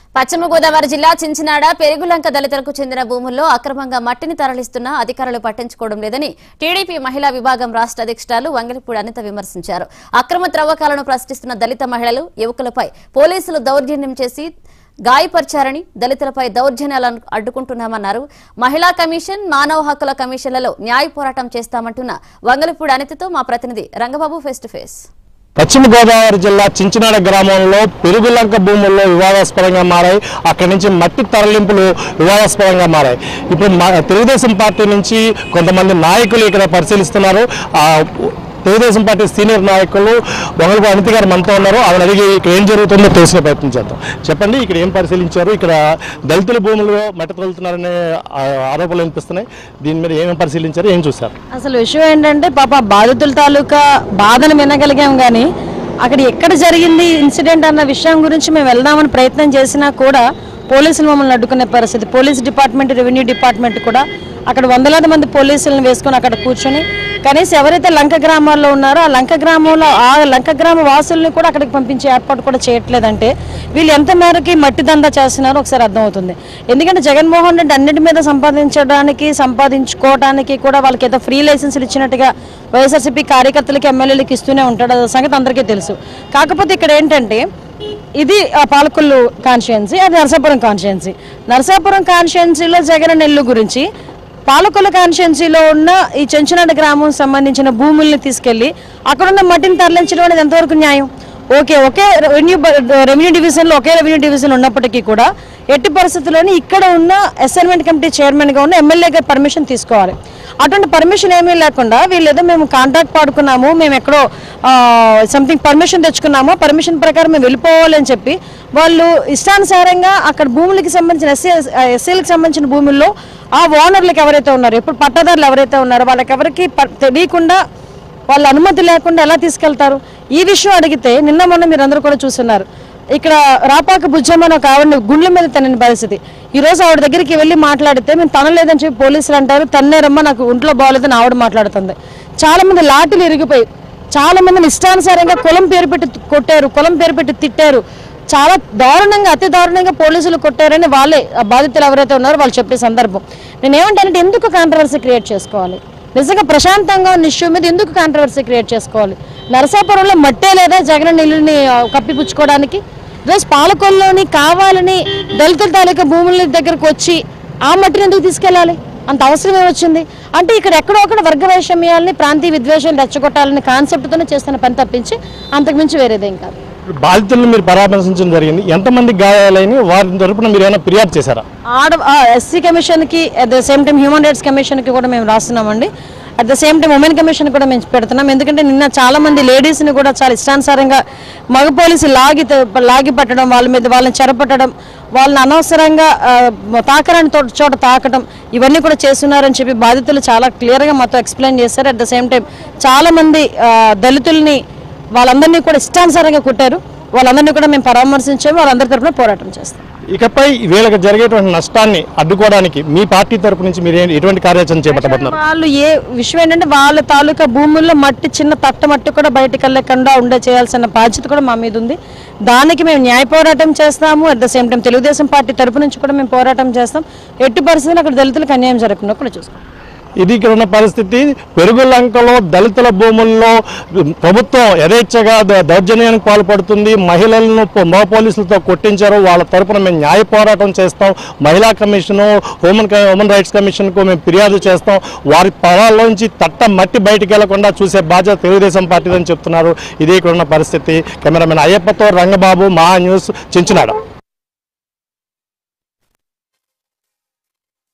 పశ్చిమ గోదావరి జిల్లా చించినాడ పెరుగులంక దళితులకు చెందిన భూముల్లో అక్రమంగా మట్టిని తరలిస్తున్నా అధికారులు పట్టించుకోవడం లేదని టీడీపీ మహిళా విభాగం రాష్ట్ర అధ్యక్షురాలు వంగలిపూడి అనిత విమర్శించారు అక్రమ త్రవ్వకాలను ప్రశ్నిస్తున్న దళిత మహిళలు యువకులపై పోలీసులు దౌర్జన్యం చేసి గాయపరిచారని దళితులపై దౌర్జన్యాలను అడ్డుకుంటున్నామన్నారు మహిళా కమిషన్ మానవ హక్కుల కమిషన్లలో న్యాయ పోరాటం చేస్తామంటున్న వంగలిపూడి అనితతో మా ప్రతినిధి రంగబాబు ఫేస్ టు ఫేస్ పశ్చిమ గోదావరి జిల్లా చించినాడ గ్రామంలో పెరుగులంక భూముల్లో వివాదాస్పదంగా మారాయి అక్కడి నుంచి మట్టి తరలింపులు వివాదాస్పదంగా మారాయి ఇప్పుడు మా- తెలుగుదేశం పార్టీ నుంచి కొంతమంది నాయకులు ఇక్కడ పరిశీలిస్తున్నారు ఆ తెలుగుదేశం పార్టీ సీనియర్ నాయకులు వంగలపు అనిత గారు మనతో ఉన్నారు ఆవిడ అడిగి ఇక్కడ ఏం జరుగుతుందో తెలిసిన ప్రయత్నం చేద్దాం చెప్పండి ఇక్కడ ఏం పరిశీలించారు ఇక్కడ దళితుల భూముల్లో మట్టి తొలుతున్నారనే ఆ, ఆరోపణలు వినిపిస్తున్నాయి దీని మీద ఏమేమి పరిశీలించారు ఏం చూశారు అసలు విషయం ఏంటంటే పాప బాధితుల తాలూకా బాధను వినగలిగాం కానీ అక్కడ ఎక్కడ జరిగింది ఇన్సిడెంట్ అన్న విషయం గురించి మేము వెళ్దామని ప్రయత్నం చేసినా కూడా పోలీసులు మమ్మల్ని అడ్డుకునే పరిస్థితి పోలీస్ డిపార్ట్మెంట్ రెవెన్యూ డిపార్ట్మెంట్ కూడా అక్కడ వందలాది మంది పోలీసులను వేసుకొని అక్కడ కూర్చొని కనీసం ఎవరైతే లంక గ్రామాల్లో ఉన్నారో ఆ లంక గ్రామంలో ఆ లంక గ్రామ వాసుల్ని కూడా అక్కడికి పంపించే ఏర్పాటు కూడా చేయట్లేదంటే వీళ్ళు ఎంత మేరకి మట్టి దందా చేస్తున్నారో ఒకసారి అర్థమవుతుంది ఎందుకంటే జగన్మోహన్ రెడ్డి అన్నిటి మీద సంపాదించడానికి సంపాదించుకోవడానికి కూడా వాళ్ళకి ఏదో ఫ్రీ లైసెన్సులు ఇచ్చినట్టుగా వైఎస్ఆర్సీపీ కార్యకర్తలకి ఎమ్మెల్యేలకి ఇస్తూనే ఉంటాడు అది సంగతి అందరికీ తెలుసు కాకపోతే ఇక్కడ ఏంటంటే ఇది ఆ పాలకొల్లు కాన్స్టిట్యున్సీ అది నరసాపురం కాన్స్టిట్యున్సీ నరసాపురం కాన్స్టిట్యున్సీలో జగన్ నెల్లు గురించి పాలకొల్లు కాన్స్టిట్యున్సీలో ఉన్న ఈ చెంచునాడ గ్రామం సంబంధించిన భూముల్ని తీసుకెళ్లి అక్కడున్న మట్టిని తరలించడం అనేది ఎంతవరకు న్యాయం ఓకే ఒకే రెవెన్యూ బ- రెవెన్యూ డివిజన్లో ఒకే రెవెన్యూ డివిజన్ ఉన్నప్పటికీ కూడా ఎట్టి పరిస్థితుల్లోని ఇక్కడ ఉన్న అసైన్మెంట్ కమిటీ చైర్మన్గా ఉన్న ఎమ్మెల్యే గారి పర్మిషన్ తీసుకోవాలి అటువంటి పర్మిషన్ ఏమీ లేకుండా వీళ్ళు ఏదో మేము కాంట్రాక్ట్ పాడుకున్నాము మేము ఎక్కడో సంథింగ్ పర్మిషన్ తెచ్చుకున్నాము పర్మిషన్ ప్రకారం మేము వెళ్ళిపోవాలి అని చెప్పి వాళ్ళు ఇష్టానుసారంగా అక్కడ భూములకి సంబంధించిన ఎస్సీ ఎస్సీలకు సంబంధించిన భూముల్లో ఆ ఓనర్లకు ఎవరైతే ఉన్నారో ఇప్పుడు పట్టాదారులు ఎవరైతే ఉన్నారో వాళ్ళకి ఎవరికి ప- తెలియకుండా వాళ్ళ అనుమతి లేకుండా ఎలా తీసుకెళ్తారు ఈ విషయం అడిగితే నిన్న మొన్న మీరు అందరూ కూడా చూస్తున్నారు ఇక్కడ రాపాక బుజ్జమ్మ అని ఒక ఆవిడ గుండెల మీద తనని పరిస్థితి ఈ రోజు ఆవిడ దగ్గరికి వెళ్ళి మాట్లాడితే మేము తనలేదని చెప్పి పోలీసులు అంటారు తన్నేరమ్మ నాకు ఒంట్లో బాగోలేదని ఆవిడ మాట్లాడుతుంది చాలా మంది లాఠీలు ఇరిగిపోయి చాలా మందిని ఇష్టానుసారంగా కులం పేరు పెట్టి కొట్టారు కులం పేరు పెట్టి తిట్టారు చాలా దారుణంగా అతి దారుణంగా పోలీసులు కొట్టారని వాళ్ళే ఆ బాధితులు ఎవరైతే ఉన్నారో వాళ్ళు చెప్పే సందర్భం నేను ఏమంటానంటే ఎందుకు కాంట్రవర్సీ క్రియేట్ చేసుకోవాలి నిజంగా ప్రశాంతంగా ఉన్న ఇష్యూ మీద ఎందుకు కాంట్రవర్సీ క్రియేట్ చేసుకోవాలి నరసాపురంలో మట్టే లేదా జగన్ నీళ్ళని ఆ, కప్పిపుచ్చుకోవడానికి ఈరోజు పాలకొల్లోని కావాలని దళితుల తాలూకా భూముల దగ్గరకు వచ్చి ఆ మట్టిని ఎందుకు తీసుకెళ్ళాలి అంత అవసరం ఏమొచ్చింది అంటే ఇక్కడ ఎక్కడో ఒకటి వర్గ వైషమ్యాలని ప్రాంతీయ విద్వేషాలు రెచ్చగొట్టాలని కాన్సెప్ట్తోనే చేస్తున్న పని తప్పించి అంతకుమించి వేరేదేం కాదు బాధితులను మీరు పరామర్శించడం జరిగింది ఎంతమంది గాయాలని వారి తరపున మీరు ఏమైనా ఫిర్యాదు చేశారా ఆడ ఎస్సీ కమిషన్కి at the same time human rights కమిషన్కి కూడా మేము రాస్తున్నామండి at the same time women commission కూడా మేము పెడుతున్నాం ఎందుకంటే నిన్న చాలా మంది లేడీస్ని కూడా చాలా ఇష్టానుసారంగా మగ పోలీసులు లాగి త- లాగి పట్టడం వాళ్ళ మీద వాళ్ళని చెరపట్టడం వాళ్ళని అనవసరంగా ఆ, తాకరాని తో- చోట తాకడం ఇవన్నీ కూడా చేస్తున్నారని చెప్పి బాధితులు చాలా క్లియర్గా మాతో ఎక్స్ప్లెయిన్ చేశారు అట్ ద సేమ్ టైం చాలా మంది ఆ, దళితుల్ని వాళ్ళందరినీ కూడా ఇష్టానుసారంగా కుట్టారు వాళ్ళందరినీ కూడా మేము పరామర్శించాము వాళ్ళందరి తరపున పోరాటం చేస్తాం ఇకపై వీళ్ళకి జరిగేటువంటి నష్టాన్ని అడ్డుకోవడానికి మీ పార్టీ తరపు నుంచి మీరు ఏ- ఎటువంటి కార్యాచరణ చేపట్టబోతున్నారు వాళ్ళు ఏ విషయం ఏంటంటే వాళ్ళ తాలూకా భూముల్లో మట్టి చిన్న తట్ట మట్టి కూడా బయటకు వెళ్ళకుండా ఉండే చేయాల్సిన బాధ్యత కూడా మా మీద ఉంది దానికి మేము న్యాయ పోరాటం చేస్తాము at the same time Telugu Desam party తరపు నుంచి కూడా మేము పోరాటం చేస్తాం ఎట్టి పరిస్థితుల్లో అక్కడ దళితులకు అన్యాయం జరగకుండా కూడా చూస్తాం ఇది ఇక్కడ ఉన్న పరిస్థితి పెరుగులంకలో దళితుల భూముల్లో ప్రభుత్వం యథేచ్ఛగా ద- దౌర్జన్యానికి పాల్పడుతుంది మహిళలను పో- మగ పోలీసులతో కొట్టించారు వాళ్ళ తరపున మేము న్యాయ పోరాటం చేస్తాం మహిళా కమిషను హ్యూమన్ క- హ్యూమన్ రైట్స్ కమిషన్కు మేము ఫిర్యాదు చేస్తాం వారి పొలాల్లోంచి తట్ట మట్టి బయటికి వెళ్లకుండా చూసే బాధ్యత తెలుగుదేశం పార్టీదని చెప్తున్నారు ఇదే ఇక్కడ ఉన్న పరిస్థితి కెమెరామెన్ అయ్యప్పతో రంగబాబు మా న్యూస్ చించునాడ